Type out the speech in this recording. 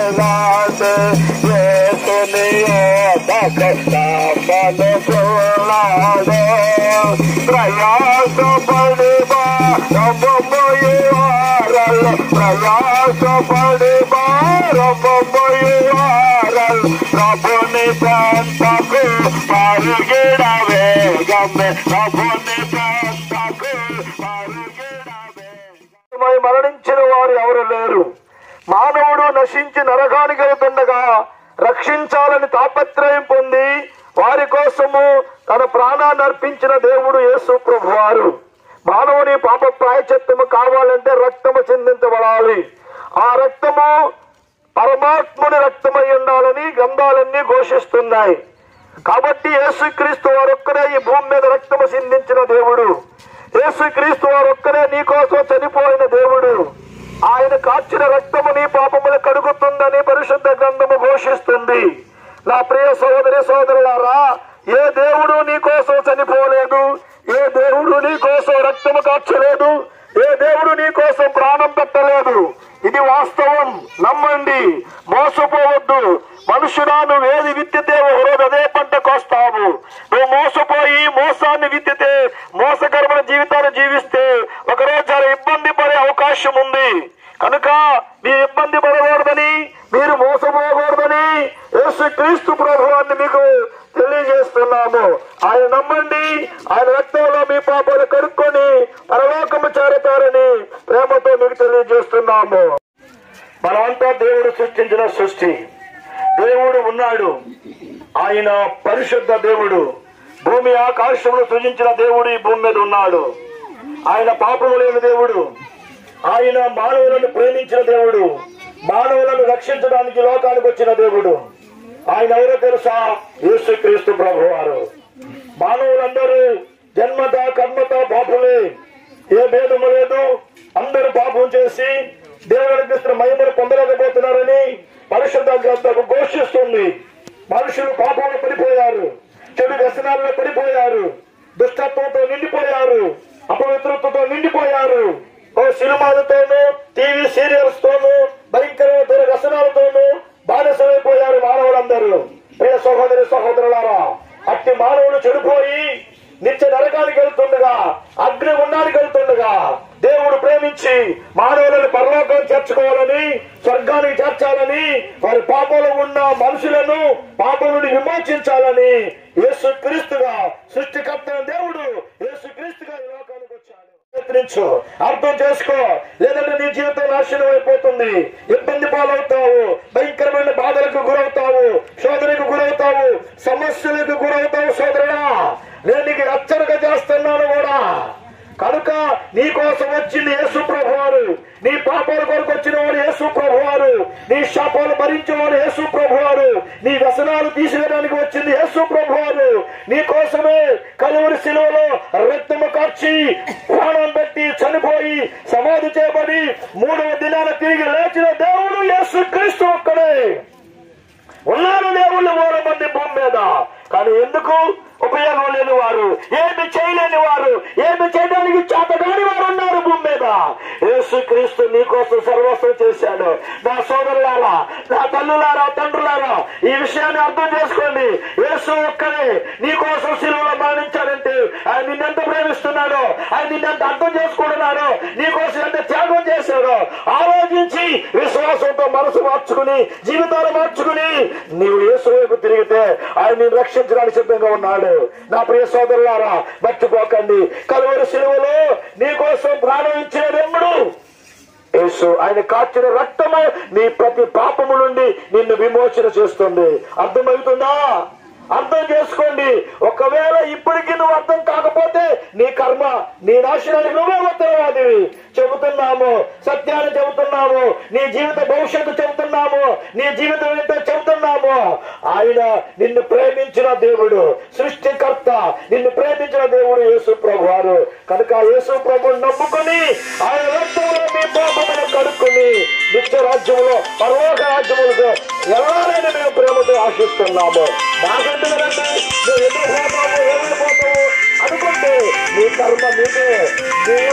రాసే ఏసునియోదకమనుకున్నాడు ప్రయాసపడిబా రమ్మయ్యి వారలు ప్రయాసపడిబా రమ్మయ్యి వారలు ప్రభుని ప్రాంతకు పరుగిడ వేగమే ప్రభుని ప్రాంతకు పరుగిడ వేగమే మరణించిన వారు ఎవరు లేరు మానవుడు నశించి నరకానికి వెళ్తుండగా రక్షించాలని తాపత్రయం పొంది వారి కోసము తన ప్రాణాన్ని అర్పించిన దేవుడు యేసు ప్రభు వారు మానవుని పాప ప్రాయచిత్తము కావాలంటే రక్తము చెందించబడాలి ఆ రక్తము పరమాత్ముని రక్తమై ఉండాలని గ్రంథాలన్నీ ఘోషిస్తున్నాయి కాబట్టి యేసుక్రీస్తు వారొక్కరే ఈ భూమి మీద రక్తము సిందించిన దేవుడు యేసుక్రీస్తు వారొక్కరే నీ కోసం చనిపోయిన దేవుడు ఆయన కాచిన రక్తము నీ పాపములు కడుగుతుందని పరిశుద్ధ గ్రంథము ఘోషిస్తుంది నా ప్రియ సోదరి సోదరులారా ఏ దేవుడు నీ కోసం చనిపోలేదు ఏ దేవుడు నీ కోసం రక్తము కాచలేదు ఏ దేవుడు నీ కోసం ప్రాణం పెట్టలేదు ఇది వాస్తవం నమ్మండి మోసపోవద్దు మనుషుడా నువ్వు ఏది విత్తితే ఒకరోజు అదే పంట కోస్తావు నువ్వు మోసపోయి మోసాన్ని విత్తితే మోసకరమైన జీవితాన్ని జీవిస్తే ఒకరోజు చాలా ఇబ్బంది పడే అవకాశం ఉంది కనుక మీ ఇబ్బంది పడకూడదని మీరు మోసపోకూడదని యేసు క్రీస్తు ప్రభువాన్ని మీకు తెలియజేస్తున్నాము ఆయన నమ్మండి ఆయన రక్తంలో మీ పాపాలు కడుక్కొని పరలోకము చేరతారని ప్రేమతో మీకు తెలియజేస్తున్నాము మనమంతా దేవుడు సృష్టించిన సృష్టి దేవుడు ఉన్నాడు ఆయన పరిశుద్ధ దేవుడు భూమి ఆకాశమును సృజించిన దేవుడు ఈ భూమి మీద ఉన్నాడు ఆయన పాపము లేని దేవుడు ఆయన మానవులను ప్రేమించిన దేవుడు మానవులను రక్షించడానికి లోకానికి వచ్చిన దేవుడు ఆయన ఎవరో తెలుసా యేసుక్రీస్తు ప్రభు వారు మానవులందరూ జన్మత కర్మత పాపులే ఏ భేదము లేదు అందరూ పాపం చేసి దేవుడు అనిపిస్తున్న మహిమను పొందలేకపోతున్నారని పరిశుద్ధ గ్రంథము ఘోషిస్తుంది మనుషులు పాపంలో పడిపోయారు చెడు వ్యసనాల్లో పడిపోయారు దుష్టత్వంతో నిండిపోయారు అపవిత్రతతో నిండిపోయారు ఓ సినిమాలతోనూ టీవీ సీరియల్స్ తోనూ భయంకరమైన దూర వ్యసనాలతోనూ బానిసమైపోయారు మానవులందరూ ప్రియ సహోదరి సహోదరులారా అట్టి మానవులు చెడిపోయి నిత్య నరకానికి వెళ్తుండగా అగ్ని ఉండానికి వెళ్తుండగా దేవుడు ప్రేమించి మానవులను పరలోకం చేర్చుకోవాలని స్వర్గానికి చేర్చాలని వారి పాపంలో ఉన్న మనుషులను పాపం నుండి విమోచించాలని యేసు క్రీస్తుగా సృష్టికర్త దేవుడు యేసు క్రీస్తుగా ఈ లోకానికి వచ్చాడు ప్రయత్నించు అర్థం చేసుకో లేదంటే నీ జీవితం నాశనం అయిపోతుంది ఇబ్బంది పాలవుతావు భయంకరమైన బాధలకు గురవుతావు శోధనకు గురవుతావు సమస్యలకు గురవుతావు సోదరుడా నేను నీకు హెచ్చరిక చేస్తున్నాను కూడా కనుక నీ కోసం వచ్చింది యేసు ప్రభువారు నీ పాపాల కొరకు వచ్చిన వాడు యేసు ప్రభువారు నీ శాపాలు భరించేవాడు యేసు ప్రభువారు నీ వ్యసనాలు తీసివేయడానికి వచ్చింది యేసు ప్రభువారు నీ కోసమే కలువరి శిలువలో రక్తము కార్చి ప్రాణం పెట్టి చనిపోయి సమాధి చేయబడి మూడవ దినాన తిరిగి లేచిన దేవుడు యేసు క్రీస్తు ఒక్కడే ఉన్నారు దేవుళ్ళు మూల మంది భూమి మీద కానీ ఎందుకు ఉపయోగం లేని వారు ఏమి చేయలేని వారు ఏమి చేయడానికి చేతగాని వారు ఉన్నారు భూమి మీద యేసు క్రీస్తు నీకోసం సర్వస్వం చేశాడు నా సోదరులారా నా తల్లులారా తండ్రులారా ఈ విషయాన్ని అర్థం చేసుకోండి యేసు ఒక్కడే నీకోసం సిలువలో మరణించాడంటే ఆయన నిన్నెంత ప్రేమిస్తున్నాడో ఆయన నిన్నెంత అర్థం చేసుకుంటున్నాడో నీకోసం ఎంత త్యాగం చేశాడో ఆలోచించి విశ్వాసంతో మనసు మార్చుకుని జీవితాలు మార్చుకుని నీవు యేసు వైపు తిరిగితే ఆయన నిన్ను రక్షించడానికి సిద్ధంగా ఉన్నాడు నా ప్రియ సోదరులారా మర్చిపోకండి కలువరి సిలువలో నీకోసం ప్రాణం ఇచ్చిన దేవుడు యేసు ఆయన కాచిన రక్తము నీ ప్రతి పాపము నుండి నిన్ను విమోచన చేస్తుంది అర్థమవుతుందా అర్థం చేసుకోండి ఒకవేళ ఇప్పటికీ నువ్వు అర్థం కాకపోతే నీ కర్మ నీ నాశనానికి నువ్వే ఉత్తరవాదివి చెబుతున్నాము సత్యాన్ని చెబుతున్నాము నీ జీవిత భవిష్యత్తు చెబుతున్నాము నీ జీవితం ఏంటో చెబుతున్నాము ఆయన నిన్ను ప్రేమించిన దేవుడు సృష్టికర్త నిన్ను ప్రేమించిన దేవుడు యేసు ప్రభు వారు కనుక యేసు ప్రభు నమ్ముకొని ఆయన రక్తంలో మీ పాపమును కడుక్కొని నిత్య రాజ్యములో పరలోక రాజ్యములకు ఎవరైనా మేము ప్రేమతో ఆశిస్తున్నాము నాకంటే కదండి నువ్వు ఎదురు పోతావు ఏమైనా పోతావు అనుకుంటే నీ కర్మ నీకే నువ్వు